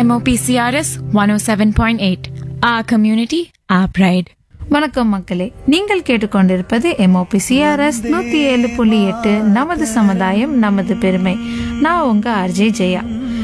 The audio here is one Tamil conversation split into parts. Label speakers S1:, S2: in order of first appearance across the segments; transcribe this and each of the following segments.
S1: MOPCRS 107.8. Our community, our pride.
S2: வணக்கம் மக்களே நீங்கள் கேட்டுக்கொண்டிருப்பது எம்ஓபி சிஆர்எஸ் நூத்தி ஏழு புள்ளி எட்டு நமது சமுதாயம் நமது பெருமை நான் உங்க அர்ஜய் ஜெயா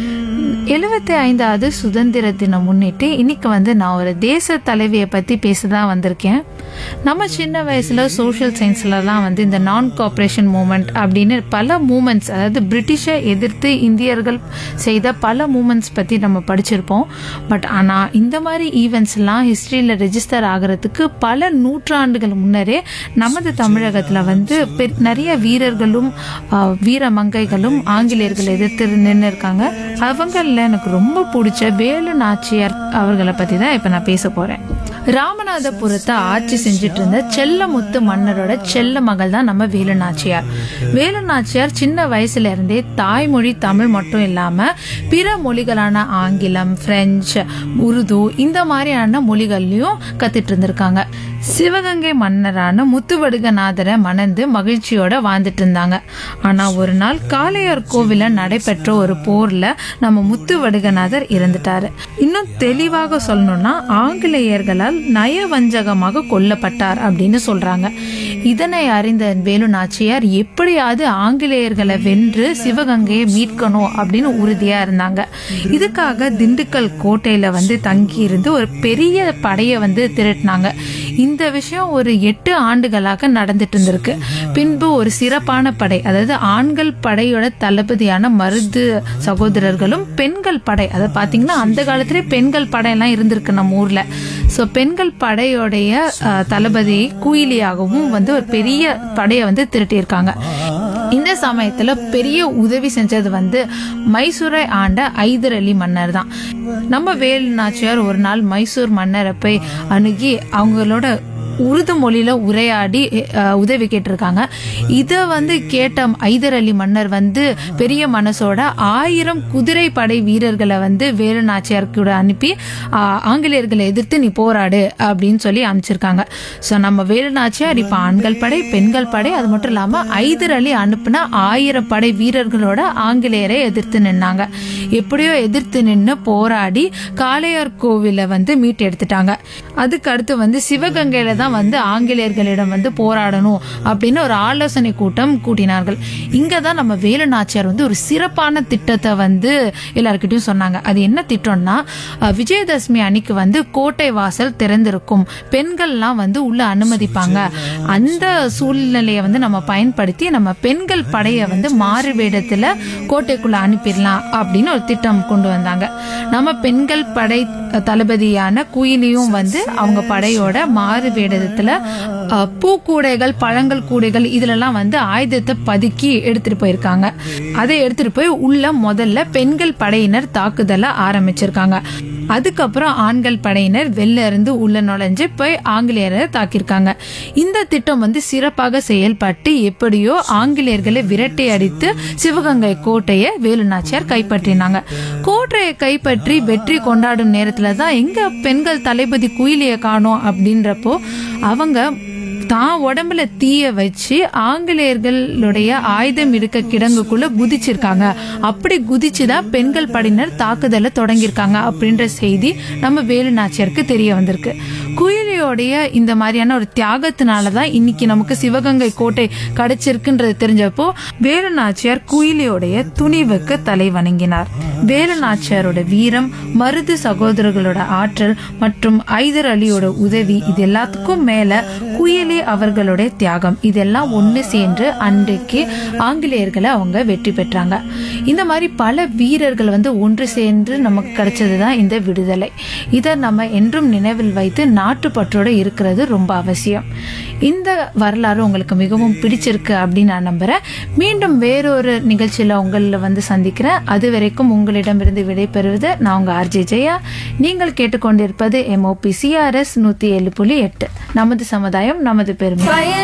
S2: எழுபத்தி ஐந்தாவது சுதந்திர தினம் முன்னிட்டு இன்னைக்கு வந்து நான் ஒரு தேச தலைவியை பத்தி பேச தான் வந்திருக்கேன் நம்ம சின்ன வயசுல சோஷியல் சயின்ஸ்லலாம் வந்து இந்த நான் கோஆப்ரேஷன் மூமெண்ட் அப்படின்னு பல மூமெண்ட்ஸ் அதாவது பிரிட்டிஷை எதிர்த்து இந்தியர்கள் செய்த பல மூமெண்ட்ஸ் பத்தி நம்ம படிச்சிருப்போம் பட் ஆனா இந்த மாதிரி ஈவெண்ட்ஸ்லாம் ஹிஸ்டரியில ரெஜிஸ்டர் ஆகிறதுக்கு பல நூற்றாண்டுகள் முன்னரே நமது தமிழகத்துல வந்து பெ- நிறைய வீரர்களும் ஆஹ், வீர மங்கைகளும் ஆங்கிலேயர்கள் எதிர்த்து நின்று இருக்காங்க அவங்கள எனக்கு ரொம்ப பிடிச்ச வேலு நாச்சியார் அவர்களை பத்தி தான் இப்ப நான் பேச போறேன் ராமநாதபுரத்தை ஆட்சி செஞ்சுட்டு இருந்த செல்லமுத்து மன்னரோட செல்ல மகள் தான் நம்ம வேலு நாச்சியார் வேலு நாச்சியார் சின்ன வயசுல இருந்தே தாய்மொழி தமிழ் மட்டும் இல்லாம பிற மொழிகளான ஆங்கிலம் பிரெஞ்சு உருது இந்த மாதிரியான மொழிகள்லயும் கத்துட்டு இருந்திருக்காங்க சிவகங்கை மன்னரான முத்துவடுகநாதரை மணந்து மகிழ்ச்சியோட வாழ்ந்துட்டு இருந்தாங்க ஆனா ஒரு நாள் காளையார் கோவில நடைபெற்ற ஒரு போர்ல நம்ம முத்துவடுகநாதர் இறந்துட்டாரு இன்னும் தெளிவாக சொல்லணும்னா ஆங்கிலேயர்களால் நயவஞ்சகமாக கொல்லப்பட்டார் அப்படின்னு சொல்றாங்க இதனை அறிந்த வேலு நாச்சியார் எப்படியாவது ஆங்கிலேயர்களை வென்று சிவகங்கையை மீட்கணும் அப்படின்னு உறுதியா இருந்தாங்க இதுக்காக திண்டுக்கல் கோட்டையில வந்து தங்கி இருந்து ஒரு பெரிய படையை வந்து திரட்டினாங்க இந்த விஷயம் ஒரு எட்டு ஆண்டுகளாக நடந்துட்டு இருந்திருக்கு பின்பு ஒரு சிறப்பான படை அதாவது ஆண்கள் படையோட தளபதியான மருது சகோதரர்களும் பெண்கள் படை அதை பாத்தீங்கன்னா அந்த காலத்திலே பெண்கள் படையெல்லாம் இருந்திருக்கு நம்ம ஊர்ல ஸோ பெண்கள் படையோடைய அஹ், தளபதி குயிலியாகவும் வந்து ஒரு பெரிய படையை வந்து திரட்டியிருக்காங்க இந்த சமயத்துல பெரிய உதவி செஞ்சது வந்து மைசூரை ஆண்ட ஐதர் அலி மன்னர் தான் நம்ம வேலு நாச்சியார் ஒரு நாள் மைசூர் மன்னரை போய் அணுகி அவங்களோட உருது மொழியில உரையாடி அஹ், உதவி கேட்டிருக்காங்க இத வந்து கேட்ட ஐதர் அலி மன்னர் வந்து பெரிய மனசோட ஆயிரம் குதிரை படை வீரர்களை வந்து வேலு நாச்சியார் கூட அனுப்பி அஹ், ஆங்கிலேயர்களை எதிர்த்து நீ போராடு அப்படின்னு சொல்லி அனுப்பிச்சிருக்காங்க ஸோ நம்ம வேலு நாச்சியார் இப்ப ஆண்கள் படை பெண்கள் படை அது மட்டும் இல்லாம ஐதர் அலி அனுப்புன ஆயிரம் படை வீரர்களோட ஆங்கிலேயரை எதிர்த்து நின்னாங்க எப்படியோ எதிர்த்து நின்று போராடி காளையார் கோவிலை வந்து மீட்டு எடுத்துட்டாங்க அதுக்கு அடுத்து வந்து சிவகங்கையில தான் வந்து ஆங்கிலேயர்களிடம் வந்து போராடணும் அப்படின்னு ஒரு ஆலோசனை கூட்டம் கூட்டினார்கள் இங்க தான் நம்ம வேலு நாச்சியார் வந்து ஒரு சிறப்பான திட்டத்தை வந்து எல்லாருக்கிட்டையும் சொன்னாங்க அது என்ன திட்டம்னா அஹ், விஜயதசமி அன்னைக்கு வந்து கோட்டை வாசல் திறந்திருக்கும் பெண்கள்லாம் வந்து உள்ள அனுமதிப்பாங்க அந்த சூழ்நிலையை வந்து நம்ம பயன்படுத்தி நம்ம பெண்கள் படையை வந்து மாறு வேடத்துல கோட்டைக்குள்ள அனுப்பிடலாம் அப்படின்னு ஒரு திட்டம் கொண்டு வந்தாங்க நம்ம பெண்கள் படை தளபதியான குயிலியும் வந்து அவங்க படையோட மாறு வேடத்துல அஹ், பூக்கூடைகள் பழங்கள் கூடைகள் இதுலலாம் வந்து ஆயுதத்தை பதுக்கி எடுத்துட்டு போயிருக்காங்க அதை எடுத்துட்டு போய் உள்ள முதல்ல பெண்கள் படையினர் தாக்குதலை ஆரம்பிச்சிருக்காங்க அதுக்கப்புறம் ஆண்கள் படையினர் வெளில இருந்து உள்ள நுழைஞ்சு போய் ஆங்கிலேயரை தாக்கியிருக்காங்க இந்த திட்டம் வந்து சிறப்பாக செயல்பட்டு எப்படியோ ஆங்கிலேயர்களை விரட்டி அடித்து சிவகங்கை கோட்டையை வேலு நாச்சியார் கைப்பற்றினாங்க கோட்டையை கைப்பற்றி வெற்றி கொண்டாடும் நேரத்துல தான் எங்க பெண்கள் தளபதி குயிலிய காணோம் அப்படின்றப்போ அவங்க தான் உடம்புல தீய வச்சு ஆங்கிலேயர்களுடைய ஆயுதம் இருக்க கிடங்குக்குள்ள குதிச்சிருக்காங்க அப்படி குதிச்சுதான் பெண்கள் படையினர் தாக்குதலை தொடங்கியிருக்காங்க அப்படின்ற செய்தி நம்ம வேலு நாச்சியாருக்கு தெரிய வந்திருக்கு குயிலியோடைய இந்த மாதிரியான ஒரு தியாகத்தினால தான் இன்னைக்கு நமக்கு சிவகங்கை கோட்டை கிடைச்சிருக்குன்றது தெரிஞ்சப்போ வேலு நாச்சியார் குயிலியோடைய துணிவுக்கு தலை வணங்கினார் வேலு நாச்சியாரோட வீரம் மருது சகோதரர்களோட ஆற்றல் மற்றும் ஐதர் அலியோட உதவி இது எல்லாத்துக்கும் மேல குயிலி அவர்களுடைய தியாகம் இதெல்லாம் ஒண்ணு சேர்ந்து அன்றைக்கு ஆங்கிலேயர்களை அவங்க வெற்றி பெற்றாங்க இந்த மாதிரி பல வீரர்கள் வந்து ஒன்று சேர்ந்து நமக்கு கிடைச்சதுதான் இந்த விடுதலை இதை நம்ம என்றும் நினைவில் வைத்து நாட்டுப்பற்றோட இருக்கிறது ரொம்ப அவசியம் இந்த வரலாறு உங்களுக்கு மிகவும் பிடிச்சிருக்கு அப்படின்னு நான் நம்புறேன் மீண்டும் வேறொரு நிகழ்ச்சியில உங்களை வந்து சந்திக்கிறேன் அது வரைக்கும் உங்களிடமிருந்து விடைபெறுவது நான் உங்க ஆர்ஜே ஜெயா நீங்கள் கேட்டுக்கொண்டிருப்பது எம்ஓபி சிஆர்எஸ் நூத்தி ஏழு புள்ளி எட்டு நமது சமுதாயம் நமது பெருமை